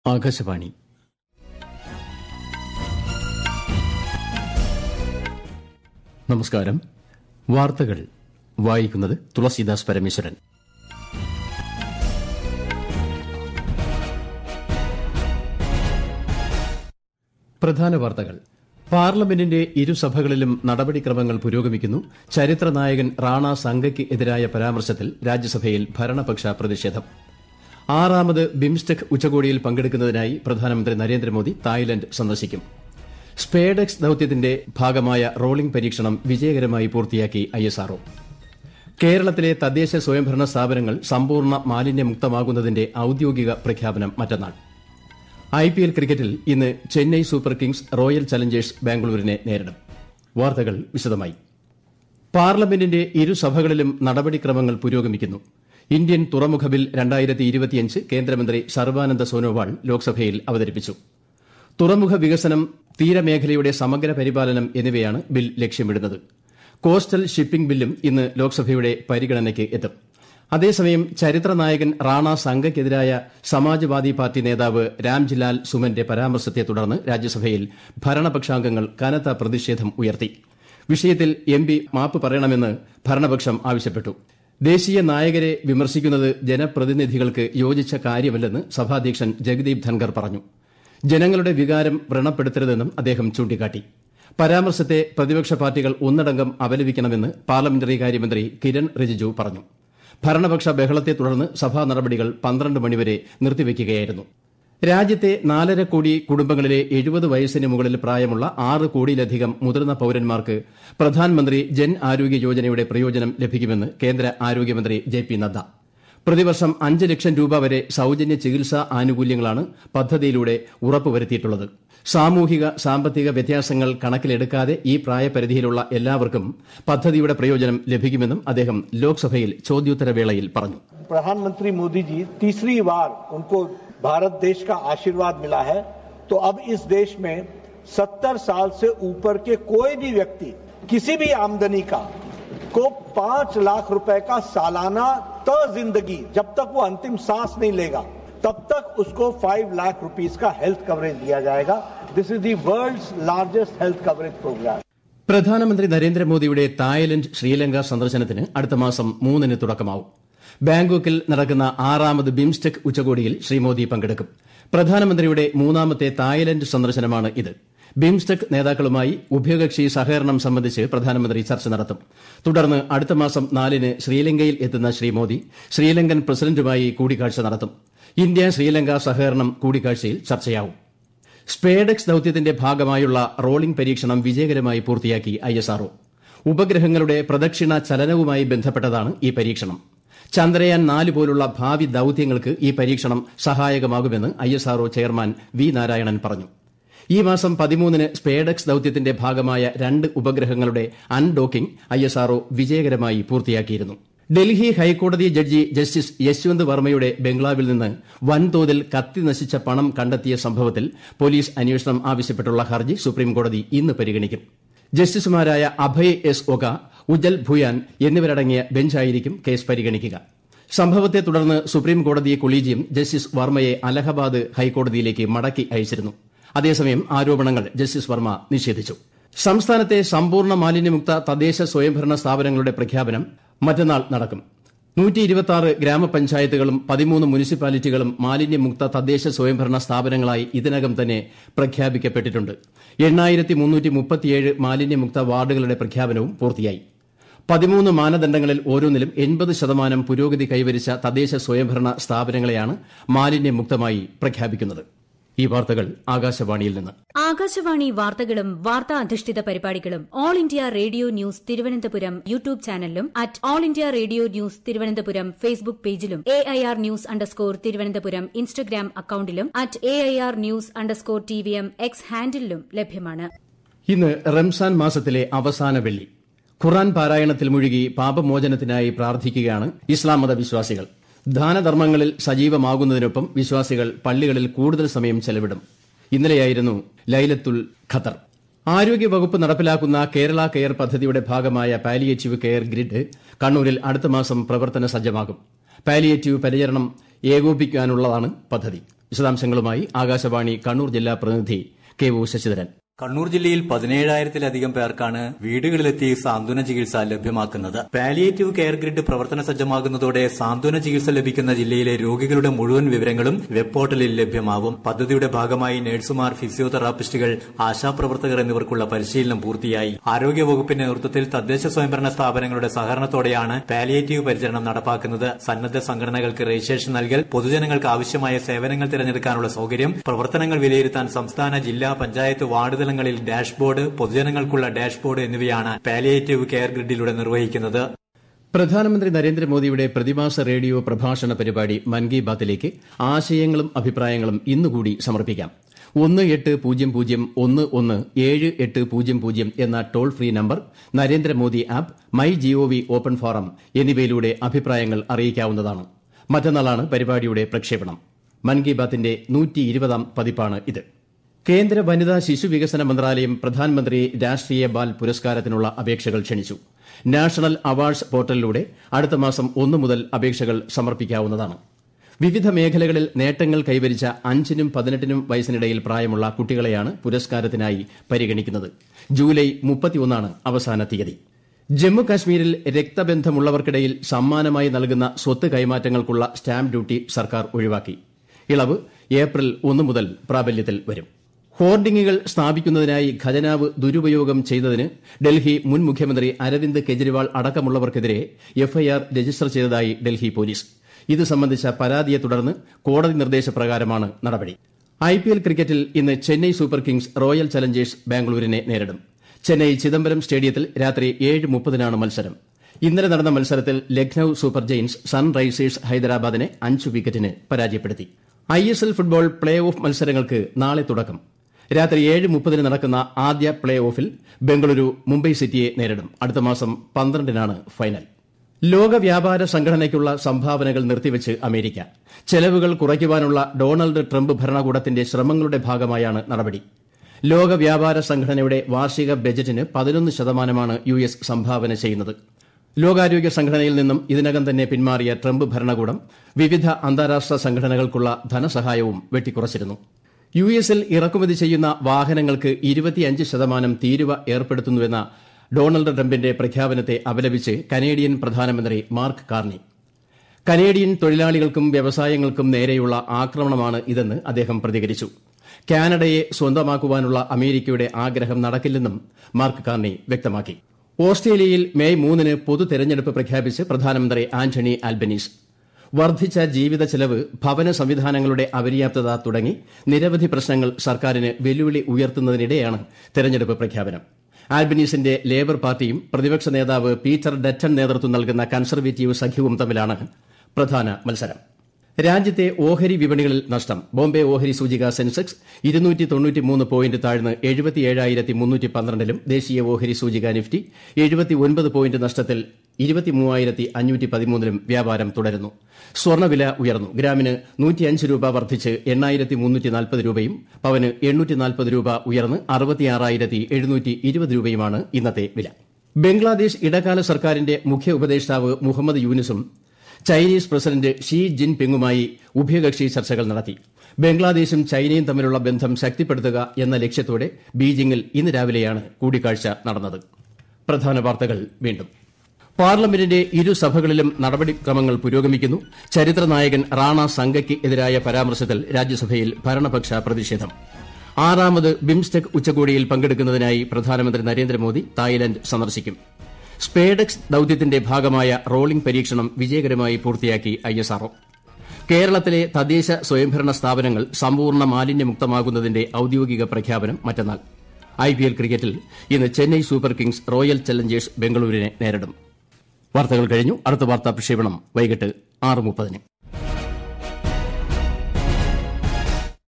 ആകാശവാണി നമസ്കാരം വാർത്തകൾ വായിക്കുന്നത് തുളസീദാസ് പരമേശ്വരൻ പ്രധാന വാർത്തകൾ പാർലമെന്റിന്റെ ഇരുസഭകളിലും നടപടിക്രമങ്ങൾ പുരോഗമിക്കുന്നു ചരിത്ര നായകൻ റാണ സംഗയ്ക്ക് എതിരായ പരാമർശത്തിൽ രാജ്യസഭയിൽ ഭരണപക്ഷ പ്രതിഷേധം ആറാമത് ബിംസ്റ്റെക് ഉച്ചകോടിയിൽ പങ്കെടുക്കുന്നതിനായി പ്രധാനമന്ത്രി നരേന്ദ്രമോദി തായ്ലന്റ് സന്ദർശിക്കും സ്പേഡെക്സ് ദൌത്യത്തിന്റെ ഭാഗമായ റോളിംഗ് പരീക്ഷണം വിജയകരമായി പൂർത്തിയാക്കി ഐഎസ്ആർഒ കേരളത്തിലെ തദ്ദേശ സ്വയംഭരണ സ്ഥാപനങ്ങൾ സമ്പൂർണ്ണ മാലിന്യമുക്തമാകുന്നതിന്റെ ഔദ്യോഗിക പ്രഖ്യാപനം മറ്റന്നാൾ ഐപിഎൽ ക്രിക്കറ്റിൽ ഇന്ന് Chennai Super Kings Royal Challengers ബാംഗ്ലൂരിനെ നേരിടും വാർത്തകൾ വിശദമായി പാർലമെന്റിന്റെ ഇരുസഭകളിലും നടപടിക്രമങ്ങൾ പുരോഗമിക്കുന്നു ഇന്ത്യൻ തുറമുഖ ബിൽ കേന്ദ്രമന്ത്രി സർബാനന്ദ സോനോവാൾ ലോക്സഭയിൽ അവതരിപ്പിച്ചു തുറമുഖ വികസനം തീരമേഖലയുടെ സമഗ്ര പരിപാലനം എന്നിവയാണ് ബിൽ ലക്ഷ്യമിടുന്നത് കോസ്റ്റൽ ഷിപ്പിംഗ് ബില്ലും ഇന്ന് ലോക്സഭയുടെ പരിഗണനയ്ക്ക് എത്തും അതേസമയം ചരിത്ര നായകൻ റാണ സംഗയ്ക്കെതിരായ സമാജ്വാദി പാർട്ടി നേതാവ് രാംജിലാൽ സുമന്റെ പരാമർശത്തെ തുടർന്ന് രാജ്യസഭയിൽ ഭരണപക്ഷാംഗങ്ങൾ കനത്ത പ്രതിഷേധം ഉയർത്തി വിഷയത്തിൽ എം പി മാപ്പ് പറയണമെന്ന് ഭരണപക്ഷം ആവശ്യപ്പെട്ടു ദേശീയ നായകരെ വിമർശിക്കുന്നത് ജനപ്രതിനിധികൾക്ക് യോജിച്ച കാര്യമല്ലെന്ന് സഭാധ്യക്ഷൻ ജഗദീപ് ധൻകർ പറഞ്ഞു ജനങ്ങളുടെ വികാരം വ്രണപ്പെടുത്തരുതെന്നും അദ്ദേഹം ചൂണ്ടിക്കാട്ടി പരാമർശത്തെ പ്രതിപക്ഷ പാർട്ടികൾ ഒന്നടങ്കം അപലപിക്കണമെന്ന് പാർലമെന്ററി കാര്യമന്ത്രി കിരൺ റിജിജു പറഞ്ഞു ഭരണപക്ഷ ബഹളത്തെ തുടർന്ന് സഭാ നടപടികൾ പന്ത്രണ്ട് മണിവരെ നിർത്തിവയ്ക്കുകയായിരുന്നു രാജ്യത്തെ നാലര കോടി കുടുംബങ്ങളിലെ എഴുപത് വയസ്സിന് മുകളിൽ പ്രായമുള്ള ആറ് കോടിയിലധികം മുതിർന്ന പൌരന്മാർക്ക് പ്രധാനമന്ത്രി ജൻ ആരോഗ്യ യോജനയുടെ പ്രയോജനം ലഭിക്കുമെന്ന് കേന്ദ്ര ആരോഗ്യമന്ത്രി ജെ പി നദ്ദ പ്രതിവർഷം അഞ്ച് ലക്ഷം രൂപ വരെ സൌജന്യ ചികിത്സാ ആനുകൂല്യങ്ങളാണ് പദ്ധതിയിലൂടെ ഉറപ്പുവരുത്തിയിട്ടുള്ളത് സാമൂഹിക സാമ്പത്തിക വ്യത്യാസങ്ങൾ കണക്കിലെടുക്കാതെ ഈ പ്രായപരിധിയിലുള്ള എല്ലാവർക്കും പദ്ധതിയുടെ പ്രയോജനം ലഭിക്കുമെന്നും അദ്ദേഹം ലോക്സഭയിൽ ചോദ്യോത്തരവേളയിൽ പറഞ്ഞു प्रधानमंत्री मोदी जी तीसरी बार उनको भारत देश का आशीर्वाद मिला है तो अब इस देश में 70 साल से ऊपर के कोई भी व्यक्ति किसी भी आमदनी का को पांच लाख रुपए का सालाना त जिंदगी जब तक वो अंतिम सांस नहीं लेगा तब तक उसको फाइव लाख रुपीस का हेल्थ कवरेज दिया जाएगा this is the world's largest health coverage programme പ്രധാനമന്ത്രി നരേന്ദ്രമോദിയുടെ തായ്ലന്റ് ശ്രീലങ്ക സന്ദർശനത്തിന് അടുത്ത മാസം മൂന്നിന് തുടക്കമാവും ബാങ്കോക്കിൽ നടക്കുന്ന ആറാമത് ബിംസ്റ്റെക് ഉച്ചകോടിയിൽ ശ്രീ മോദി പങ്കെടുക്കും പ്രധാനമന്ത്രിയുടെ മൂന്നാമത്തെ തായ്ലന്റ് സന്ദർശനമാണ് ഇത് ബിംസ്റ്റെക് നേതാക്കളുമായി ഉഭയകക്ഷി സഹകരണം സംബന്ധിച്ച് പ്രധാനമന്ത്രി ചർച്ച നടത്തും തുടർന്ന് അടുത്ത മാസം നാലിന് ശ്രീലങ്കയിൽ എത്തുന്ന ശ്രീ മോദി ശ്രീലങ്കൻ പ്രസിഡന്റുമായി കൂടിക്കാഴ്ച നടത്തും ഇന്ത്യ ശ്രീലങ്ക സഹകരണം കൂടിക്കാഴ്ചയിൽ ചർച്ചയാവും സ്പേഡെക്സ് ദൌത്യത്തിന്റെ ഭാഗമായുള്ള റോളിംഗ് പരീക്ഷണം വിജയകരമായി പൂർത്തിയാക്കി ഐഎസ്ആർഒ ഉപഗ്രഹങ്ങളുടെ പ്രദക്ഷിണ ചലനവുമായി ബന്ധപ്പെട്ടതാണ് ഈ പരീക്ഷണം ചന്ദ്രയാൻ നാല് പോലുള്ള ഭാവി ദൌത്യങ്ങൾക്ക് ഈ പരീക്ഷണം സഹായകമാകുമെന്ന് ഐഎസ്ആർഒ ചെയർമാൻ വി നാരായണൻ പറഞ്ഞു ഈ മാസം പതിമൂന്നിന് സ്പേഡെക്സ് ദൌത്യത്തിന്റെ ഭാഗമായ രണ്ട് ഉപഗ്രഹങ്ങളുടെ അൺഡോക്കിംഗ് ഐഎസ്ആർഒ വിജയകരമായി പൂർത്തിയാക്കിയിരുന്നു ഡൽഹി ഹൈക്കോടതി ജഡ്ജി ജസ്റ്റിസ് യശ്വന്ത് വർമ്മയുടെ ബംഗ്ലാവിൽ നിന്ന് വൻതോതിൽ കത്തി നശിച്ച പണം കണ്ടെത്തിയ സംഭവത്തിൽ പോലീസ് അന്വേഷണം ആവശ്യപ്പെട്ടുള്ള ഹർജി സുപ്രീംകോടതി ഇന്ന് പരിഗണിക്കും ജസ്റ്റിസുമാരായ അഭയ് എസ് ഒക ഉജ്ജൽ ഭുയാൻ എന്നിവരടങ്ങിയ ബെഞ്ചായിരിക്കും കേസ് പരിഗണിക്കുക സംഭവത്തെ തുടർന്ന് സുപ്രീംകോടതി കൊളീജിയം ജസ്റ്റിസ് വർമ്മയെ അലഹബാദ് ഹൈക്കോടതിയിലേക്ക് മടക്കി അയച്ചിരുന്നു അതേസമയം ആരോപണങ്ങൾ ജസ്റ്റിസ് വർമ്മ നിഷേധിച്ചു സംസ്ഥാനത്തെ സമ്പൂർണ്ണ മാലിന്യമുക്ത തദ്ദേശ സ്വയംഭരണ സ്ഥാപനങ്ങളുടെ പ്രഖ്യാപനം മറ്റന്നാൾ നടക്കും ഗ്രാമപഞ്ചായത്തുകളും പതിമൂന്ന് മുനിസിപ്പാലിറ്റികളും മാലിന്യമുക്ത തദ്ദേശ സ്വയംഭരണ സ്ഥാപനങ്ങളായി ഇതിനകം തന്നെ പ്രഖ്യാപിക്കപ്പെട്ടിട്ടുണ്ട് മാലിന്യമുക്ത വാർഡുകളുടെ പ്രഖ്യാപനവും പൂർത്തിയായി പതിമൂന്ന് മാനദണ്ഡങ്ങളിൽ ഓരോന്നിലും എൺപത് ശതമാനം പുരോഗതി കൈവരിച്ച തദ്ദേശ സ്വയംഭരണ സ്ഥാപനങ്ങളെയാണ് മാലിന്യമുക്തമായി പ്രഖ്യാപിക്കുന്നത് ഈ വാർത്തകൾ ആകാശവാണിയിൽ നിന്ന് ആകാശവാണി വാർത്തകളും വാർത്താ അധിഷ്ഠിത പരിപാടികളും All India Radio News Thiruvananthapuram YouTube ചാനലിലും at All India Radio News Thiruvananthapuram Facebook പേജിലും A I R news underscore Thiruvananthapuram Instagram അക്കൌണ്ടിലും at A I R news underscore T V M X ഹാൻഡിലും ലഭ്യമാണ് ഇന്ന് റംസാൻ മാസത്തിലെ അവസാന വെള്ളി ഖുറാൻ പാരായണത്തിൽ മുഴുകി പാപമോചനത്തിനായി പ്രാർത്ഥിക്കുകയാണ് ഇസ്ലാം മത വിശ്വാസികൾ ദാനധർമ്മങ്ങളിൽ സജീവമാകുന്നതിനൊപ്പം വിശ്വാസികൾ പള്ളികളിൽ കൂടുതൽ സമയം ചെലവിടും ഇന്നലെയായിരുന്നു ലൈലത്തുൽ ഖത്തർ ആരോഗ്യവകുപ്പ് നടപ്പിലാക്കുന്ന കേരള കെയർ പദ്ധതിയുടെ ഭാഗമായ പാലിയേറ്റീവ് കെയർ ഗ്രിഡ് കണ്ണൂരിൽ അടുത്ത മാസം പ്രവർത്തന സജ്ജമാകും പാലിയേറ്റീവ് പരിചരണം ഏകോപിക്കാനുള്ളതാണ് പദ്ധതി വിശദാംശങ്ങളുമായി ആകാശവാണി കണ്ണൂർ ജില്ലാ പ്രതിനിധി കെ ഒ ശശിധരൻ കണ്ണൂർ ജില്ലയിൽ പതിനേഴായിരത്തിലധികം പേർക്കാണ് വീടുകളിലെത്തി സാന്ത്വന ചികിത്സ ലഭ്യമാക്കുന്നത് പാലിയേറ്റീവ് കെയർ ഗ്രിഡ് പ്രവർത്തന സജ്ജമാകുന്നതോടെ സാന്ത്വന ചികിത്സ ലഭിക്കുന്ന ജില്ലയിലെ രോഗികളുടെ മുഴുവൻ വിവരങ്ങളും വെബ് പോർട്ടലിൽ ലഭ്യമാവും പദ്ധതിയുടെ ഭാഗമായി നഴ്സുമാർ ഫിസിയോതെറാപ്പിസ്റ്റുകൾ ആശാപ്രവർത്തകർ എന്നിവർക്കുള്ള പരിശീലനം പൂർത്തിയായി ആരോഗ്യവകുപ്പിന്റെ നേതൃത്വത്തിൽ തദ്ദേശ സ്വയംഭരണ സ്ഥാപനങ്ങളുടെ സഹകരണത്തോടെയാണ് പാലിയേറ്റീവ് പരിചരണം നടപ്പാക്കുന്നത് സന്നദ്ധ സംഘടനകൾക്ക് രജിസ്ട്രേഷൻ നൽകൽ പൊതുജനങ്ങൾക്ക് ആവശ്യമായ സേവനങ്ങൾ തിരഞ്ഞെടുക്കാനുള്ള സൌകര്യം പ്രവർത്തനങ്ങൾ വിലയിരുത്താൻ സംസ്ഥാന ജില്ലാ പഞ്ചായത്ത് വാർഡ് തലങ്ങളിൽ ഡാഷ്ബോർഡ് പൊതുജനങ്ങൾക്കുള്ള ഡാഷ്ബോർഡ് എന്നിവയാണ് പാലിയേറ്റീവ് കെയർ ഗ്രിഡിലൂടെ നിർവഹിക്കുന്നത് പ്രധാനമന്ത്രി നരേന്ദ്രമോദിയുടെ പ്രതിമാസ റേഡിയോ പ്രഭാഷണ പരിപാടി മൻ കി ബാത്തിലേക്ക് ആശയങ്ങളും അഭിപ്രായങ്ങളും ഇന്നുകൂടി സമർപ്പിക്കാം ഒന്ന് എട്ട് പൂജ്യം പൂജ്യം ഒന്ന് ഒന്ന് ഏഴ് എട്ട് പൂജ്യം പൂജ്യം എന്ന toll free number Narendra Modi app My GOV open forum എന്നിവയിലൂടെ അഭിപ്രായങ്ങൾ അറിയിക്കാവുന്നതാണ് മറ്റന്നാളാണ് പരിപാടിയുടെ പ്രക്ഷേപണം മൻ കി ബാത്തിന്റെ നൂറ്റി ഇരുപതാം പതിപ്പാണ് ഇത് കേന്ദ്ര വനിതാ ശിശു വികസന മന്ത്രാലയം പ്രധാനമന്ത്രി രാഷ്ട്രീയ ബാൽ പുരസ്കാരത്തിനുള്ള അപേക്ഷകൾ ക്ഷണിച്ചു നാഷണൽ അവാർഡ്സ് പോർട്ടലിലൂടെ അടുത്ത മാസം ഒന്നു മുതൽ അപേക്ഷകൾ സമർപ്പിക്കാവുന്നതാണ് വിവിധ മേഖലകളിൽ നേട്ടങ്ങൾ കൈവരിച്ച അഞ്ചിനും പതിനെട്ടിനും വയസ്സിനിടയിൽ പ്രായമുള്ള കുട്ടികളെയാണ് പുരസ്കാരത്തിനായി പരിഗണിക്കുന്നത് ജൂലൈ മുപ്പത്തിയൊന്നാണ് അവസാന തീയതി ജമ്മു കാശ്മീരിൽ രക്തബന്ധമുള്ളവർക്കിടയിൽ സമ്മാനമായി നൽകുന്ന സ്വത്ത് കൈമാറ്റങ്ങൾക്കുള്ള സ്റ്റാമ്പ് ഡ്യൂട്ടി സർക്കാർ ഒഴിവാക്കി ഇളവ് ഏപ്രിൽ ഒന്ന് മുതൽ പ്രാബല്യത്തിൽ വരും ഹോർഡിംഗുകൾ സ്ഥാപിക്കുന്നതിനായി ഖജനാവ് ദുരുപയോഗം ചെയ്തതിന് ഡൽഹി മുൻ മുഖ്യമന്ത്രി അരവിന്ദ് കെജ്രിവാൾ അടക്കമുള്ളവർക്കെതിരെ എഫ്ഐആർ രജിസ്റ്റർ ചെയ്തതായി ഡൽഹി പോലീസ് ഇത് സംബന്ധിച്ച പരാതിയെ തുടർന്ന് കോടതി നിർദ്ദേശപ്രകാരമാണ് നടപടി ഐപിഎൽ ക്രിക്കറ്റിൽ ഇന്ന് Chennai Super Kings Royal Challengers ബാംഗ്ലൂരിനെ നേരിടും ചെന്നൈ ചിദംബരം സ്റ്റേഡിയത്തിൽ രാത്രി ഏഴ് മുപ്പതിനാണ് മത്സരം ഇന്നലെ നടന്ന മത്സരത്തിൽ ലക്നൌ സൂപ്പർ ജെയിൻസ് സൺറൈസേഴ്സ് ഹൈദരാബാദിനെ അഞ്ച് വിക്കറ്റിന് പരാജയപ്പെടുത്തി ഐഎസ്എൽ ഫുട്ബോൾ പ്ലേ ഓഫ് മത്സരങ്ങൾക്ക് നാളെ തുടക്കം രാത്രി ഏഴ് മുപ്പതിന് നടക്കുന്ന ആദ്യ പ്ലേ ഓഫിൽ ബംഗളൂരു മുംബൈ സിറ്റിയെ നേരിടും അടുത്ത മാസം പന്ത്രണ്ടിനാണ് ഫൈനൽ ലോക വ്യാപാര സംഘടനയ്ക്കുള്ള സംഭാവനകൾ നിർത്തിവച്ച് അമേരിക്ക ചെലവുകൾ കുറയ്ക്കുവാനുള്ള ഡൊണാൾഡ് ട്രംപ് ഭരണകൂടത്തിന്റെ ശ്രമങ്ങളുടെ ഭാഗമായാണ് നടപടി ലോക വ്യാപാര സംഘടനയുടെ വാർഷിക ബജറ്റിന് പതിനൊന്ന് ശതമാനമാണ് യു എസ് സംഭാവന ചെയ്യുന്നത് ലോകാരോഗ്യ സംഘടനയിൽ നിന്നും ഇതിനകം തന്നെ പിന്മാറിയ ട്രംപ് ഭരണകൂടം വിവിധ അന്താരാഷ്ട്ര സംഘടനകൾക്കുള്ള ധനസഹായവും വെട്ടിക്കുറച്ചിരുന്നു യു എസിൽ ഇറക്കുമതി ചെയ്യുന്ന വാഹനങ്ങൾക്ക് ഇരുപത്തിയഞ്ച് ശതമാനം തീരുവ ഏർപ്പെടുത്തുന്നുവെന്ന ഡൊണാൾഡ് ട്രംപിന്റെ പ്രഖ്യാപനത്തെ അപലപിച്ച് കനേഡിയൻ പ്രധാനമന്ത്രി മാർക്ക് കാർണി കനേഡിയൻ തൊഴിലാളികൾക്കും വ്യവസായങ്ങൾക്കും നേരെയുള്ള ആക്രമണമാണ് ഇതെന്ന് അദ്ദേഹം പ്രതികരിച്ചു കാനഡയെ സ്വന്തമാക്കുവാനുള്ള അമേരിക്കയുടെ ആഗ്രഹം നടക്കില്ലെന്നും മാർക്ക് കാർണി വ്യക്തമാക്കി ഓസ്ട്രേലിയയിൽ മെയ് മൂന്നിന് പൊതു തെരഞ്ഞെടുപ്പ് പ്രഖ്യാപിച്ച് പ്രധാനമന്ത്രി ആന്റണി ആൽബനീസ് വർദ്ധിച്ച ജീവിത ചെലവ് ഭവന സംവിധാനങ്ങളുടെ അപര്യാപ്തത തുടങ്ങി നിരവധി പ്രശ്നങ്ങൾ സർക്കാരിന് വെല്ലുവിളി ഉയർത്തുന്നതിനിടെയാണ് തെരഞ്ഞെടുപ്പ് പ്രഖ്യാപനം ആൽബനീസിന്റെ ലേബർ പാർട്ടിയും പ്രതിപക്ഷ നേതാവ് പീറ്റർ ഡറ്റൺ നേതൃത്വം നൽകുന്ന കൺസർവേറ്റീവ് സഖ്യവും തമ്മിലാണ് പ്രധാന മത്സരം രാജ്യത്തെ ഓഹരി വിപണികളിൽ നഷ്ടം ബോംബെ ഓഹരി സൂചിക സെൻസെക്സ് ഇരുന്നൂറ്റി തൊണ്ണൂറ്റിമൂന്ന് പോയിന്റ് താഴ്ന്ന് എഴുപത്തിയേഴായിരത്തി മുന്നൂറ്റി പന്ത്രണ്ടിലും ദേശീയ ഓഹരി സൂചിക നിഫ്റ്റി എഴുപത്തി ഒൻപത് പോയിന്റ് നഷ്ടത്തിൽ ഇരുപത്തിമൂവായിരത്തി അഞ്ഞൂറ്റി പതിമൂന്നിലും വ്യാപാരം തുടരുന്നു സ്വർണ്ണവില ഉയർന്നു ഗ്രാമിന് നൂറ്റിയഞ്ച് രൂപ വർദ്ധിച്ച് എണ്ണായിരത്തി മുന്നൂറ്റി നാൽപ്പത് രൂപയും പവന് എണ്ണൂറ്റി നാൽപ്പത് രൂപ ഉയർന്ന് അറുപത്തിയാറായിരത്തി എഴുന്നൂറ്റി ഇരുപത് രൂപയുമാണ് ഇന്നത്തെ വില ബംഗ്ലാദേശ് ഇടക്കാല സർക്കാരിന്റെ മുഖ്യ ഉപദേഷ്ടാവ് മുഹമ്മദ് യൂനിസും ചൈനീസ് പ്രസിഡന്റ് ഷീ ജിൻ പിങ്ങുമായി ഉഭയകക്ഷി ചർച്ചകൾ നടത്തി ബംഗ്ലാദേശും ചൈനയും തമ്മിലുള്ള ബന്ധം ശക്തിപ്പെടുത്തുക എന്ന ലക്ഷ്യത്തോടെ ബീജിംഗിൽ ഇന്ന് രാവിലെയാണ് കൂടിക്കാഴ്ച നടന്നത് പ്രധാന വാർത്തകൾ വീണ്ടും പാർലമെന്റിന്റെ ഇരുസഭകളിലും നടപടിക്രമങ്ങൾ പുരോഗമിക്കുന്നു ചരിത്ര നായകൻ റാണ സംഗയ്ക്ക് എതിരായ പരാമർശത്തിൽ രാജ്യസഭയിൽ ഭരണപക്ഷ പ്രതിഷേധം ആറാമത് ബിംസ്റ്റെക് ഉച്ചകോടിയിൽ പങ്കെടുക്കുന്നതിനായി പ്രധാനമന്ത്രി നരേന്ദ്രമോദി തായ്ലൻഡ് സന്ദർശിക്കും സ്പേഡെക്സ് ദൌത്യത്തിന്റെ ഭാഗമായ റോളിംഗ് പരീക്ഷണം വിജയകരമായി പൂർത്തിയാക്കി ഐഎസ്ആർഒ കേരളത്തിലെ തദ്ദേശ സ്വയംഭരണ സ്ഥാപനങ്ങൾ സമ്പൂർണ്ണ മാലിന്യമുക്തമാകുന്നതിന്റെ ഔദ്യോഗിക പ്രഖ്യാപനം മറ്റന്നാൾ ഐപിഎൽ ക്രിക്കറ്റിൽ ഇന്ന് Chennai Super Kings Royal Challengers ബംഗളൂരുവിനെ നേരിടും വാർത്തകൾ കഴിഞ്ഞു അടുത്ത വാർത്താ പ്രക്ഷേപണം വൈകിട്ട് ആറ് മുപ്പതിന്